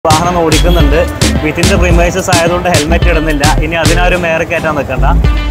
വാഹനം ഓടിക്കുന്നുണ്ട് വിത്തിൻ്റെ പ്രിമൈസസ് ആയതുകൊണ്ട് ഹെൽമെറ്റ് ഇടുന്നില്ല ഇനി അതിനൊരു മേറെ കയറ്റാൻ നിൽക്കണ്ട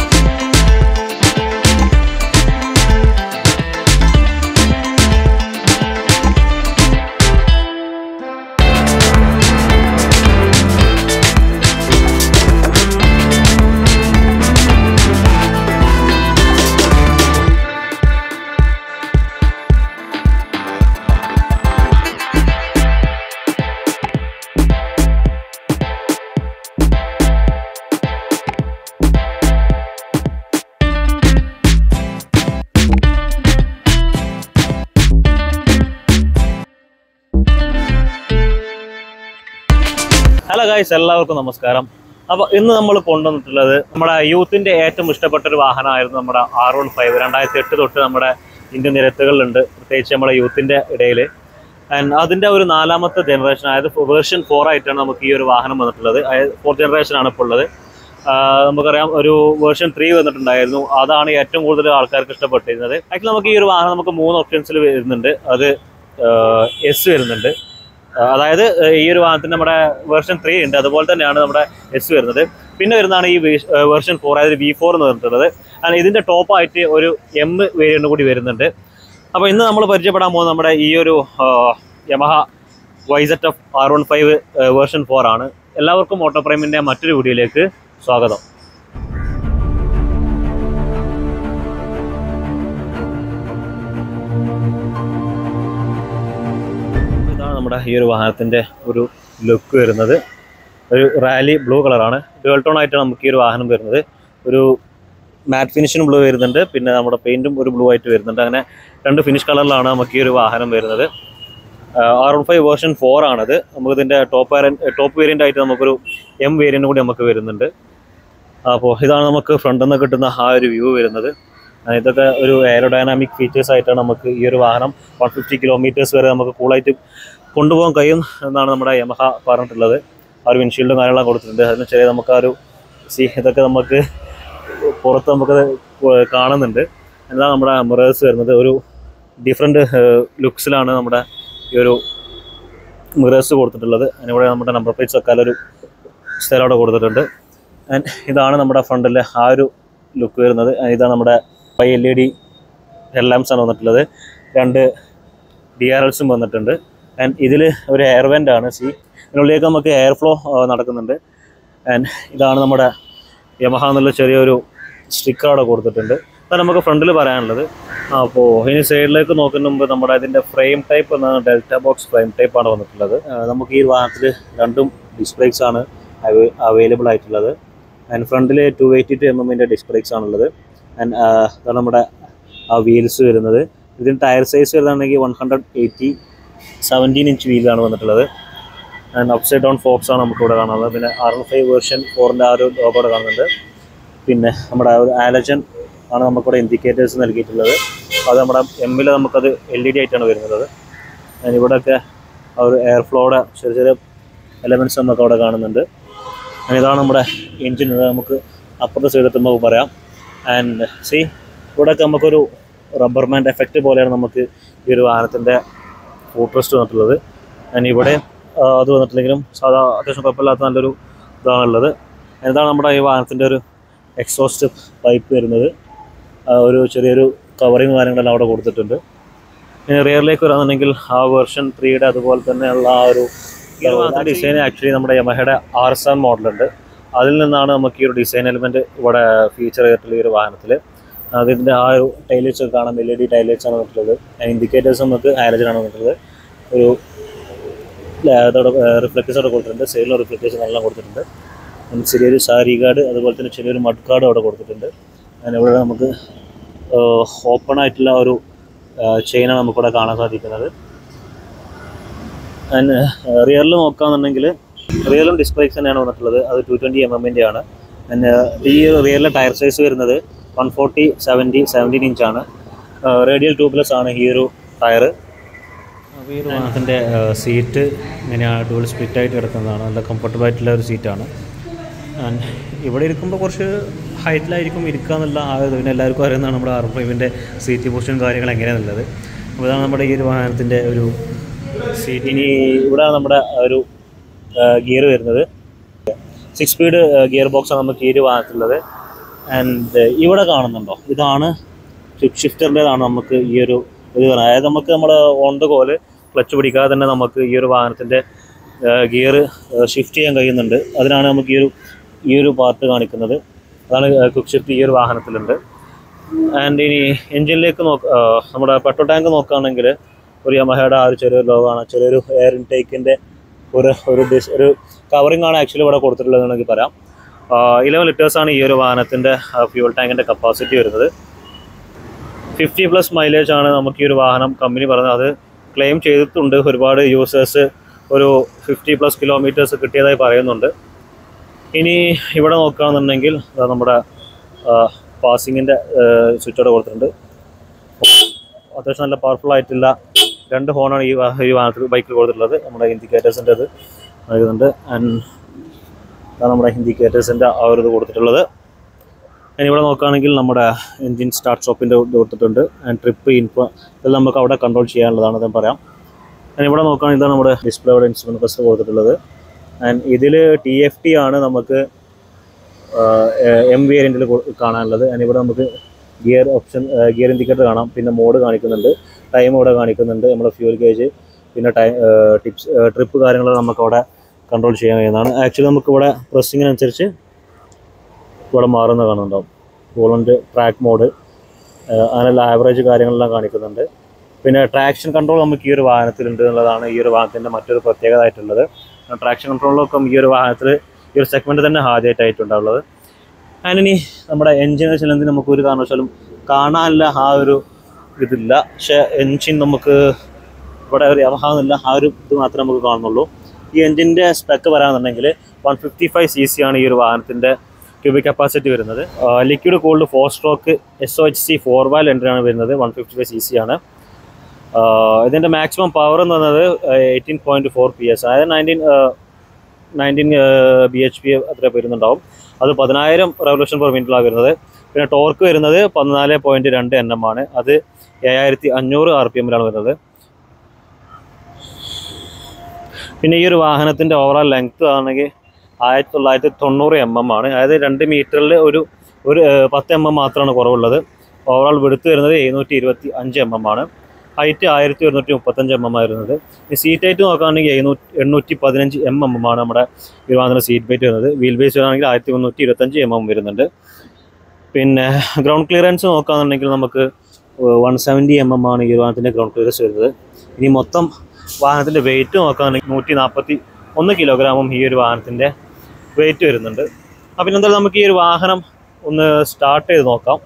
ഹലോ ഗൈസ് എല്ലാവർക്കും നമസ്കാരം അപ്പോൾ ഇന്ന് നമ്മൾ കൊണ്ടുവന്നിട്ടുള്ളത് നമ്മുടെ യൂത്തിൻ്റെ ഏറ്റവും ഇഷ്ടപ്പെട്ട ഒരു വാഹനമായിരുന്നു നമ്മുടെ ആർ വൺ ഫൈവ് രണ്ടായിരത്തി എട്ട് തൊട്ട് നമ്മുടെ ഇന്ത്യൻ നിരത്തുകളിലുണ്ട് പ്രത്യേകിച്ച് നമ്മുടെ യൂത്തിൻ്റെ ഇടയിൽ ആൻഡ് അതിൻ്റെ ഒരു നാലാമത്തെ ജനറേഷൻ അതായത് വേർഷൻ ഫോർ ആയിട്ടാണ് നമുക്ക് ഈ ഒരു വാഹനം വന്നിട്ടുള്ളത് അതായത് ഫോർത്ത് ജനറേഷനാണ് ഇപ്പോൾ ഉള്ളത് ആഹ് നമുക്കറിയാം ഒരു വേർഷൻ ത്രീ വന്നിട്ടുണ്ടായിരുന്നു അതാണ് ഏറ്റവും കൂടുതൽ ആൾക്കാർക്ക് ഇഷ്ടപ്പെട്ടിരുന്നത് ആക്ച്വലി നമുക്ക് ഈ ഒരു വാഹനം നമുക്ക് മൂന്ന് ഓപ്ഷൻസിൽ വരുന്നുണ്ട് അത് എസ് വരുന്നുണ്ട് ആഹ് അതായത് ആഹ് ഈ ഒരു വാഹനത്തിന് നമ്മുടെ വേർഷൻ ത്രീ ഉണ്ട് അതുപോലെ തന്നെയാണ് നമ്മുടെ എസ് വരുന്നത് പിന്നെ വരുന്നതാണ് ഈ വേർഷൻ ഫോർ അതായത് വി ഫോർ എന്ന് പറഞ്ഞിട്ടുള്ളത് കാരണം ഇതിൻ്റെ ടോപ്പായിട്ട് ഒരു എം വേരിയൻ്റ് കൂടി വരുന്നുണ്ട് അപ്പോൾ ഇന്ന് നമ്മൾ പരിചയപ്പെടാൻ പോകുന്നത് നമ്മുടെ ഈ ഒരു യമഹ വൈസെറ്റ് F R one five version four ആണ് എല്ലാവർക്കും ഓട്ടോ പ്രൈമിൻ്റെ മറ്റൊരു വീഡിയോയിലേക്ക് സ്വാഗതം ഇതാണ് നമ്മുടെ ഈ ഒരു വാഹനത്തിൻ്റെ ഒരു ലുക്ക് വരുന്നത് ഒരു റാലി ബ്ലൂ കളറാണ് ഡുവൽ ടോൺ ആയിട്ടാണ് നമുക്ക് ഈ ഒരു വാഹനം വരുന്നത് ഒരു മാറ്റ് ഫിനിഷിനും ബ്ലൂ വരുന്നുണ്ട് പിന്നെ നമ്മുടെ പെയിൻറ്റും ഒരു ബ്ലൂ ആയിട്ട് വരുന്നുണ്ട് അങ്ങനെ രണ്ട് ഫിനിഷ് കളറിലാണ് നമുക്ക് ഈ ഒരു വാഹനം വരുന്നത് R one five version four ആണത് നമുക്കിതിൻ്റെ ടോപ്പ് വേരിയൻ ടോപ്പ് വേരിയൻ്റ് ആയിട്ട് നമുക്കൊരു എം വേരിയൻ്റ് കൂടി നമുക്ക് വരുന്നുണ്ട് അപ്പോൾ ഇതാണ് നമുക്ക് ഫ്രണ്ടിൽ നിന്ന് കിട്ടുന്ന ആ ഒരു വ്യൂ വരുന്നത് ആ, ഇതൊക്കെ ഒരു എയറോഡൈനാമിക് ഫീച്ചേഴ്സ് ആയിട്ടാണ് നമുക്ക് ഈ ഒരു വാഹനം വൺ ഫിഫ്റ്റി കിലോമീറ്റേഴ്സ് വരെ നമുക്ക് കൂളായിട്ട് കൊണ്ടുപോകാൻ കഴിയും എന്നാണ് നമ്മുടെ യമഹ പറഞ്ഞിട്ടുള്ളത് ആ ഒരു വിൻഷീൽഡും കാര്യങ്ങളൊക്കെ കൊടുത്തിട്ടുണ്ട് അതിന് ചെറിയ നമുക്ക് ആ ഒരു സി ഇതൊക്കെ നമുക്ക് പുറത്ത് നമുക്കത് കാണുന്നുണ്ട് എന്നാൽ നമ്മുടെ മിറേഴ്സ് വരുന്നത് ഒരു ഡിഫറെൻറ്റ് ലുക്സിലാണ് നമ്മുടെ ഈ ഒരു മിറേഴ്സ് കൊടുത്തിട്ടുള്ളത് അതിനിവിടെ നമ്മുടെ നമ്പർ പ്ലേറ്റ്സ് വെക്കാൻ ഒരു സ്ഥലം അവിടെ കൊടുത്തിട്ടുണ്ട് ആൻഡ് ഇതാണ് നമ്മുടെ ഫ്രണ്ടിലെ ആ ഒരു ലുക്ക് വരുന്നത് And ഇതാണ് നമ്മുടെ five L E D headlamps ആണ് വന്നിട്ടുള്ളത് രണ്ട് ഡി ആർ എൽസും വന്നിട്ടുണ്ട് ആൻഡ് ഇതിൽ ഒരു എയർ വെൻ്റ് ആണ് സി ഇതിനുള്ളിലേക്ക് നമുക്ക് എയർ ഫ്ലോ നടക്കുന്നുണ്ട് ആൻഡ് ഇതാണ് നമ്മുടെ യമഹ എന്നുള്ള ചെറിയൊരു സ്റ്റിക്കർ അവിടെ കൊടുത്തിട്ടുണ്ട് അതാണ് നമുക്ക് ഫ്രണ്ടിൽ പറയാനുള്ളത് അപ്പോൾ ഇനി സൈഡിലേക്ക് നോക്കുന്ന മുമ്പ് നമ്മുടെ ഇതിൻ്റെ ഫ്രെയിം ടൈപ്പ് എന്നാണ് ഡെൽറ്റ ബോക്സ് ഫ്രെയിം ടൈപ്പാണ് വന്നിട്ടുള്ളത് ആ, നമുക്ക് ഈ വാഹനത്തിൽ രണ്ടും ഡിസ്പ്ലേക്സ് ആണ് അവൈലബിൾ ആയിട്ടുള്ളത് ആൻഡ് ഫ്രണ്ടിൽ ടു എയ്റ്റി ടു എം എമ്മിൻ്റെ ഡിസ്പ്ലേക്സ് ആണുള്ളത് ആൻഡ് ഇതാണ് നമ്മുടെ ആ വീൽസ് വരുന്നത് ഇതിന് ടയർ സൈസ് വരുന്നതാണെങ്കിൽ one hundred eighty seventeen inch വീലാണ് വന്നിട്ടുള്ളത് ആൻഡ് അപ്സൈഡ് ഡൗൺ ഫോക്സ് ആണ് നമുക്ക് ഇവിടെ കാണുന്നത് പിന്നെ ആർ എൻ ഫൈവ് വേർഷൻ ഫോറിൻ്റെ ആ ഒരു ലോഗോ ഇവിടെ കാണുന്നുണ്ട് പിന്നെ നമ്മുടെ ആ ഒരു ആലജൻ ആണ് നമുക്കിവിടെ ഇൻഡിക്കേറ്റേഴ്സ് നൽകിയിട്ടുള്ളത് അത് നമ്മുടെ എമ്മിൽ നമുക്കത് എൽ ഇ ഡി ആയിട്ടാണ് വരുന്നത് ആൻഡ് ഇവിടെയൊക്കെ ആ ഒരു എയർ ഫ്ലോയുടെ ചെറിയ ചെറിയ എലമെൻറ്റ്സ് നമുക്ക് അവിടെ കാണുന്നുണ്ട് And ഇതാണ് നമ്മുടെ എൻജിൻ നമുക്ക് അപ്പുറത്തെ സൈഡ് എത്തുമ്പോൾ പറയാം ആൻഡ് സി ഇവിടെയൊക്കെ നമുക്കൊരു റബ്ബർ ബാൻഡ് എഫക്റ്റ് പോലെയാണ് നമുക്ക് ഈ ഒരു വാഹനത്തിൻ്റെ ഫൂട്രസ്റ്റ് വന്നിട്ടുള്ളത് ആൻഡ് ഇവിടെ ആ, അത് വന്നിട്ടില്ലെങ്കിലും സാധാ അത്യാവശ്യം കുഴപ്പമില്ലാത്ത നല്ലൊരു ഇതാണുള്ളത് ഇതാണ് നമ്മുടെ ഈ വാഹനത്തിൻ്റെ ഒരു എക്സോസ്റ്റ് പൈപ്പ് വരുന്നത് ആ, ഒരു ചെറിയൊരു കവറിങ് കാര്യങ്ങളെല്ലാം അവിടെ കൊടുത്തിട്ടുണ്ട് ഇനി റിയറിലേക്ക് വരാന്നുണ്ടെങ്കിൽ ആ വേർഷൻ ത്രീയുടെ അതുപോലെ തന്നെയുള്ള ആ ഒരു ഡിസൈൻ ആക്ച്വലി നമ്മുടെ യമഹയുടെ ആർ എസ് എൻ മോഡലുണ്ട് അതിൽ നിന്നാണ് നമുക്ക് ഈ ഒരു ഡിസൈൻ എലിമെൻറ്റ് ഇവിടെ ഫീച്ചർ ചെയ്തിട്ടുള്ള ഈ ഒരു വാഹനത്തിൽ അതിൻ്റെ ആ ഒരു ടൈലേറ്റ്സ് ഒക്കെ കാണാം എൽ ഇ ഡി ടൈലേറ്റ്സ് ആണ് വന്നിട്ടുള്ളത് ഇൻഡിക്കേറ്റേഴ്സ് നമുക്ക് ഹാലജൻ ആണ് വന്നിട്ടുള്ളത് ഒരു അതോടെ റിഫ്ലക്റ്റേഴ്സ് അവിടെ കൊടുത്തിട്ടുണ്ട് സൈഡിൽ റിഫ്ലക്റ്റേഴ്സ് എല്ലാം കൊടുത്തിട്ടുണ്ട് പിന്നെ ചെറിയൊരു സാരി കാർഡ് അതുപോലെ തന്നെ ചെറിയൊരു മഡ് കാർഡ് അവിടെ കൊടുത്തിട്ടുണ്ട് അതിന് ഇവിടെ നമുക്ക് ഓപ്പൺ ആയിട്ടുള്ള ഒരു ചെയിനാണ് നമുക്കിവിടെ കാണാൻ സാധിക്കുന്നത് ആൻഡ് റിയറിൽ നോക്കുകയാണെന്നുണ്ടെങ്കിൽ റിയലും ഡിസ്പ്ലേക്സ് തന്നെയാണ് വന്നിട്ടുള്ളത് അത് ടു ട്വൻറ്റി എം എമ്മിൻ്റെ ആണ് ആൻഡ് ഈ റിയറിലെ ടയർ സൈസ് വരുന്നത് വൺ ഫോർട്ടി സെവൻറ്റി സെവൻറ്റീൻ ഇഞ്ചാണ് റേഡിയൽ ടു പ്ലസ് ആണ് ഈ ഒരു ടയർ അപ്പോൾ ഈ ഒരു വാഹനത്തിൻ്റെ സീറ്റ് ഇങ്ങനെ ഡുവൽ സ്പ്ലിറ്റ് ആയിട്ട് കിടക്കുന്നതാണ് നല്ല കംഫർട്ടബിൾ ആയിട്ടുള്ള ഒരു സീറ്റാണ് ആൻഡ് ഇവിടെ ഇരിക്കുമ്പോൾ കുറച്ച് ഹൈറ്റിലായിരിക്കും ഇരിക്കുക എന്നുള്ള ആ ഒരു പിന്നെ എല്ലാവർക്കും അറിയുന്നതാണ് നമ്മുടെ ആർ ഫൈവിൻ്റെ സീറ്റ് പൊസിഷൻ കാര്യങ്ങൾ എങ്ങനെയാണെന്നുള്ളത് അപ്പോൾ ഇതാണ് നമ്മുടെ ഈ ഒരു വാഹനത്തിൻ്റെ ഒരു സീറ്റ് ഇനി ഇവിടെ നമ്മുടെ ഒരു ഗിയർ വരുന്നത് സിക്സ് സ്പീഡ് ഗിയർ ബോക്സാണ് നമുക്ക് ഈ ഒരു വാഹനത്തിലുള്ളത് ആൻഡ് ഇവിടെ കാണുന്നുണ്ടോ ഇതാണ് ഷിഫ്റ്റ് ഷിഫ്റ്ററിൻ്റെതാണ് നമുക്ക് ഈ ഒരു ഇത് പറയുന്നത് അതായത് നമുക്ക് നമ്മൾ ഓൺ ദ കോല് ക്ലച്ച് പിടിക്കാതെ തന്നെ നമുക്ക് ഈ ഒരു വാഹനത്തിൻ്റെ ഗിയർ ഷിഫ്റ്റ് ചെയ്യാൻ കഴിയുന്നുണ്ട് അതിനാണ് നമുക്ക് ഈ ഒരു ഈ ഒരു പാർട്ട് കാണിക്കുന്നത് അതാണ് ക്വിക്ക് ഷിഫ്റ്റ് ഈ ഒരു വാഹനത്തിലുണ്ട് ആൻഡ് ഇനി എൻജിനിലേക്ക് നോക്ക ആ, നമ്മുടെ പെട്രോൾ ടാങ്ക് നോക്കുകയാണെങ്കിൽ ഒരു യമഹയുടെ ആ ഒരു ചെറിയൊരു ലോഗാണ് ചെറിയൊരു എയർ ഇൻടേക്കിൻ്റെ ഒരു ഒരു ഡിസ് ഒരു കവറിംഗ് ആണ് ആക്ച്വലി ഇവിടെ കൊടുത്തിട്ടുള്ളത് എന്ന് പറയാം ഇലവൻ ലിറ്റേഴ്സാണ് ഈ ഒരു വാഹനത്തിൻ്റെ ഫ്യൂൾ ടാങ്കിൻ്റെ കപ്പാസിറ്റി വരുന്നത് ഫിഫ്റ്റി പ്ലസ് മൈലേജ് ആണ് നമുക്ക് ഈ ഒരു വാഹനം കമ്പനി പറഞ്ഞത് അത് ക്ലെയിം ചെയ്തിട്ടുണ്ട് ഒരുപാട് യൂസേഴ്സ് ഒരു ഫിഫ്റ്റി പ്ലസ് കിലോമീറ്റേഴ്സ് കിട്ടിയതായി പറയുന്നുണ്ട് ഇനി ഇവിടെ നോക്കുകയാണെന്നുണ്ടെങ്കിൽ ദാ നമ്മുടെ പാസിങ്ങിൻ്റെ സ്വിച്ച് അവിടെ കൊടുത്തിട്ടുണ്ട് അത്യാവശ്യം നല്ല പവർഫുൾ ആയിട്ടുള്ള രണ്ട് ഹോണാണ് ഈ വാ- ഈ വാഹനത്തിൽ ബൈക്കിൽ കൊടുത്തിട്ടുള്ളത് നമ്മുടെ ഇൻഡിക്കേറ്റേഴ്സിൻ്റെ ഇത് നൽകുന്നുണ്ട് ആൻഡ് നമ്മുടെ ഇൻഡിക്കേറ്റേഴ്സിൻ്റെ ആ ഒരു ഇത് കൊടുത്തിട്ടുള്ളത് ഇനി ഇവിടെ നോക്കുകയാണെങ്കിൽ നമ്മുടെ എൻജിൻ സ്റ്റാർട്ട് സ്റ്റോപ്പിൻ്റെ ഇത് കൊടുത്തിട്ടുണ്ട് ആൻഡ് ട്രിപ്പ് ഇൻഫോ ഇതെല്ലാം നമുക്ക് അവിടെ കൺട്രോൾ ചെയ്യാനുള്ളതാണ് ഞാൻ പറയാം ആൻഡ് ഇവിടെ നോക്കുകയാണെങ്കിൽ ഇതാണ് നമ്മുടെ ഡിസ്പ്ലേ അവിടെ ഇൻസ്ട്രുമെൻറ്റ് ഫസ്റ്റ് കൊടുത്തിട്ടുള്ളത് ആൻഡ് ഇതിൽ ടി എഫ് ടി ആണ് നമുക്ക് എം വേരിയൻറ്റിൽ കാണാനുള്ളത് ആൻഡ് ഇവിടെ നമുക്ക് ഗിയർ ഓപ്ഷൻ ഗിയർ ഇൻഡിക്കേറ്റർ കാണാം പിന്നെ മോഡ് കാണിക്കുന്നുണ്ട് ടൈം ഇവിടെ കാണിക്കുന്നുണ്ട് നമ്മുടെ ഫ്യൂൽ ഗേജ് പിന്നെ ടൈം ടിപ്സ് ട്രിപ്പ് കാര്യങ്ങൾ നമുക്ക് അവിടെ കൺട്രോൾ ചെയ്യാൻ കഴിയുന്നതാണ് ആക്ച്വലി നമുക്ക് ഇവിടെ പ്രസ്സിങ്ങിനനുസരിച്ച് ഇവിടെ മാറുന്ന കാണുന്നുണ്ടാവും വോളണ്ട് ട്രാക്ക് മോഡ് അങ്ങനെയുള്ള ആവറേജ് കാര്യങ്ങളെല്ലാം കാണിക്കുന്നുണ്ട് പിന്നെ ട്രാക്ഷൻ കൺട്രോൾ നമുക്ക് ഈ ഒരു വാഹനത്തിലുണ്ട് എന്നുള്ളതാണ് ഈ ഒരു വാഹനത്തിൻ്റെ മറ്റൊരു പ്രത്യേകത ആയിട്ടുള്ളത് ട്രാക്ഷൻ കൺട്രോളൊക്കെ ഈ ഒരു വാഹനത്തിൽ ഈ ഒരു സെഗ്മെൻറ്റ് തന്നെ ആദ്യമായിട്ടായിട്ടുണ്ടാവുള്ളത് അതിനി നമ്മുടെ എൻജിൻ വെച്ചാൽ നമുക്ക് ഒരു കാരണവശാലും കാണാനുള്ള ആ ഒരു ഇതില്ല പക്ഷേ എൻജിൻ നമുക്ക് ഇവിടെ ഒരു യമഹാന്നില്ല ആ ഒരു ഇത് മാത്രമേ നമുക്ക് കാണുന്നുള്ളൂ ഈ എൻജിൻ്റെ സ്പെക്ക് പറയാന്നുണ്ടെങ്കിൽ one fifty five C C ആണ് ഈ ഒരു വാഹനത്തിൻ്റെ ക്യൂബിക് കപ്പാസിറ്റി വരുന്നത് liquid cooled four stroke S O H C four valve എൻട്രിയാണ് വരുന്നത് one fifty five C C ആണ് ആഹ് ഇതിൻ്റെ മാക്സിമം പവർ എന്ന് പറയുന്നത് eighteen point four P S അതായത് nineteen nineteen B H P അത്ര വരുന്നുണ്ടാവും അത് പതിനായിരം റെവല്യൂഷൻ പെർ മിനിറ്റിലാണ് വരുന്നത് പിന്നെ ടോർക്ക് വരുന്നത് പതിനാല് പോയിൻറ്റ് രണ്ട് എൻ എം ആണ് അത് ഏഴായിരത്തി അഞ്ഞൂറ് ആർ പി എമ്മിലാണ് വരുന്നത് പിന്നെ ഈ ഒരു വാഹനത്തിൻ്റെ ഓവറോൾ ലെങ്ത് ആണെങ്കിൽ ആയിരത്തി തൊള്ളായിരത്തി തൊണ്ണൂറ് എം എം ആണ് അതായത് രണ്ട് മീറ്ററിൽ ഒരു ഒരു ഏഹ്, പത്ത് എം എം മാത്രമാണ് കുറവുള്ളത് ഓവറോൾ വെടുത്ത് വരുന്നത് എഴുന്നൂറ്റി ഇരുപത്തി അഞ്ച് എം എം ആണ് ഹൈറ്റ് ആയിരത്തി ഒരുന്നൂറ്റി മുപ്പത്തഞ്ച് എം എം ആയിരുന്നത് ഈ സീറ്റ് ഹൈറ്റ് നോക്കുകയാണെങ്കിൽ എഴുന്നൂറ്റി എണ്ണൂറ്റി പതിനഞ്ച് എം എം ആണ് നമ്മുടെ ഈ വാഹനത്തിൻ്റെ സീറ്റ് ബൈറ്റ് വരുന്നത് വീൽ ബേസ് ആണെങ്കിൽ ആയിരത്തി മുന്നൂറ്റി ഇരുപത്തഞ്ച് എം എം വരുന്നുണ്ട് പിന്നെ ഗ്രൗണ്ട് ക്ലിയറൻസ് നോക്കുകയാണെന്നുണ്ടെങ്കിൽ നമുക്ക് വൺ സെവൻറ്റി എം എം ആണ് ഈ വാഹനത്തിൻ്റെ ഗ്രൗണ്ട് ക്ലിയറൻസ് വരുന്നത് ഇനി മൊത്തം വാഹനത്തിൻ്റെ വെയിറ്റ് നോക്കുകയാണെങ്കിൽ നൂറ്റി നാൽപ്പത്തി ഒന്ന് കിലോഗ്രാമും ഈ ഒരു വാഹനത്തിൻ്റെ വെയിറ്റ് വരുന്നുണ്ട് അപ്പം എന്തായാലും നമുക്ക് ഈ ഒരു വാഹനം ഒന്ന് സ്റ്റാർട്ട് ചെയ്ത് നോക്കാം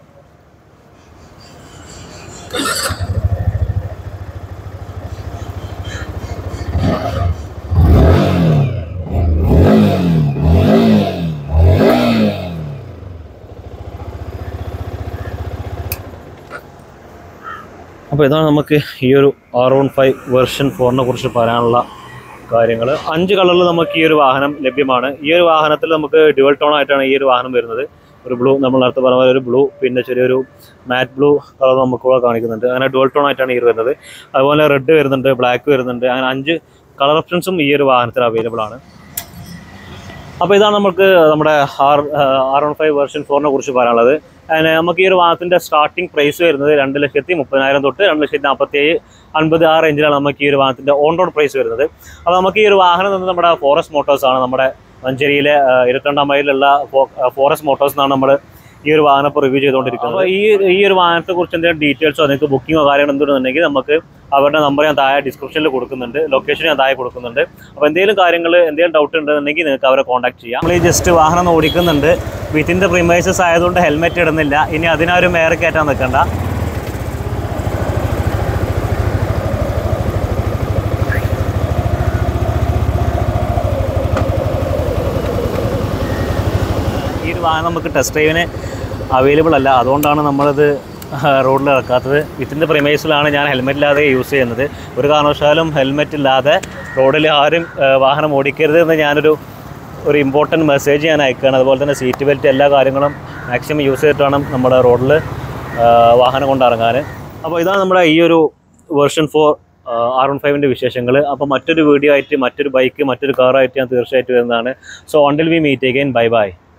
അപ്പോൾ ഇതാണ് നമുക്ക് ഈ ഒരു ആർ വൺ ഫൈവ് വെർഷൻ ഫോറിനെ കുറിച്ച് പറയാനുള്ള കാര്യങ്ങൾ അഞ്ച് കളറിൽ നമുക്ക് ഈ ഒരു വാഹനം ലഭ്യമാണ് ഈ ഒരു വാഹനത്തിൽ നമുക്ക് ഡ്യുവൽ ടോൺ ആയിട്ടാണ് ഈ ഒരു വാഹനം വരുന്നത് ഒരു ബ്ലൂ നമ്മൾ നേരത്തെ പറഞ്ഞ പോലെ ഒരു ബ്ലൂ പിന്നെ ചെറിയൊരു മാറ്റ് ബ്ലൂ കളർ നമുക്ക് ഇവിടെ കാണിക്കുന്നുണ്ട് അങ്ങനെ ഡ്യുവൽ ടോൺ ആയിട്ടാണ് ഈ ഒരു വരുന്നത് അതുപോലെ റെഡ് വരുന്നുണ്ട് ബ്ലാക്ക് വരുന്നുണ്ട് അങ്ങനെ അഞ്ച് കളർ ഓപ്ഷൻസും ഈ ഒരു വാഹനത്തിൽ അവൈലബിൾ ആണ് അപ്പോൾ ഇതാണ് നമുക്ക് നമ്മുടെ R R one five version ഫോറിനെ കുറിച്ച് പറയാനുള്ളത് അതിന് നമുക്ക് ഈ ഒരു വാഹനത്തിൻ്റെ സ്റ്റാർട്ടിംഗ് പ്രൈസ് വരുന്നത് രണ്ട് ലക്ഷത്തി മുപ്പതിനായിരം തൊട്ട് രണ്ട് ലക്ഷത്തി നാൽപ്പത്തി ഏഴ് അൻപത് ആ റേഞ്ചിലാണ് നമുക്ക് ഈ ഒരു വാഹനത്തിൻ്റെ ഓൺ റോഡ് പ്രൈസ് വരുന്നത് അപ്പോൾ നമുക്ക് ഈ ഒരു വാഹനം നിന്ന് നമ്മുടെ ഫോറസ്റ്റ് മോട്ടോഴ്സ് ആണ് നമ്മുടെ മഞ്ചേരിയിലെ ആ, ഇരുപത്തിരണ്ടാം മൈലിലുള്ള ഫോറസ്റ്റ് മോട്ടോഴ്സ് എന്നാണ് നമ്മൾ ഈ ഒരു വാഹനം ഇപ്പോൾ റിവ്യൂ ചെയ്തുകൊണ്ടിരിക്കുന്നത് അപ്പോൾ ഈ ഈ ഒരു വാഹനത്തെ കുറിച്ച് എന്തെങ്കിലും ഡീറ്റെയിൽസോ നിങ്ങൾക്ക് ബുക്കിങ്ങോ കാര്യങ്ങൾ എന്തുണ്ടെന്നുണ്ടെങ്കിൽ നമുക്ക് അവരുടെ നമ്പർ ഞാൻ താഴെ ഡിസ്ക്രിപ്ഷനിൽ കൊടുക്കുന്നുണ്ട് ലൊക്കേഷൻ ഞാൻ താഴെ കൊടുക്കുന്നുണ്ട് അപ്പോൾ എന്തെങ്കിലും കാര്യങ്ങൾ എന്തെങ്കിലും ഡൗട്ട് ഉണ്ടെന്നുണ്ടെങ്കിൽ നിങ്ങൾക്ക് അവരെ കോൺടാക്ട് ചെയ്യാം നമ്മൾ ഈ ജസ്റ്റ് വാഹനം ഒന്ന് ഓടിക്കുന്നുണ്ട് വിത്തിൻ ദ പ്രിമൈസസ് ആയതുകൊണ്ട് ഹെൽമെറ്റ് ഇടുന്നില്ല ഇനി അതിനൊരു മേറെ കയറ്റാൻ നിൽക്കണ്ട ഈ ഒരു വാഹനം നമുക്ക് ടെസ്റ്റ് ഡ്രൈവിന് അവൈലബിൾ അല്ല അതുകൊണ്ടാണ് നമ്മളത് റോഡിൽ ഇറക്കാത്തത് വിത്തിൻ്റെ പ്രിമൈസിലാണ് ഞാൻ ഹെൽമെറ്റ് ഇല്ലാതെ യൂസ് ചെയ്യുന്നത് ഒരു കാരണവശാലും ഹെൽമെറ്റ് ഇല്ലാതെ റോഡിൽ ആരും ആ, വാഹനം ഓടിക്കരുത് എന്ന് ഞാനൊരു ഒരു ഇമ്പോർട്ടൻറ്റ് മെസ്സേജ് ഞാൻ അയക്കുകയാണ് അതുപോലെ തന്നെ സീറ്റ് ബെൽറ്റ് എല്ലാ കാര്യങ്ങളും മാക്സിമം യൂസ് ചെയ്തിട്ട് വേണം നമ്മുടെ റോഡിൽ വാഹനം കൊണ്ടിറങ്ങാൻ അപ്പോൾ ഇതാണ് നമ്മുടെ ഈ ഒരു വേർഷൻ ഫോർ ആർ വൺ ഫൈവിൻ്റെ വിശേഷങ്ങൾ അപ്പോൾ മറ്റൊരു വീഡിയോ ആയിട്ട് മറ്റൊരു ബൈക്ക് മറ്റൊരു കാറായിട്ട് ഞാൻ തീർച്ചയായിട്ടും വരുന്നതാണ് so until we meet again bye by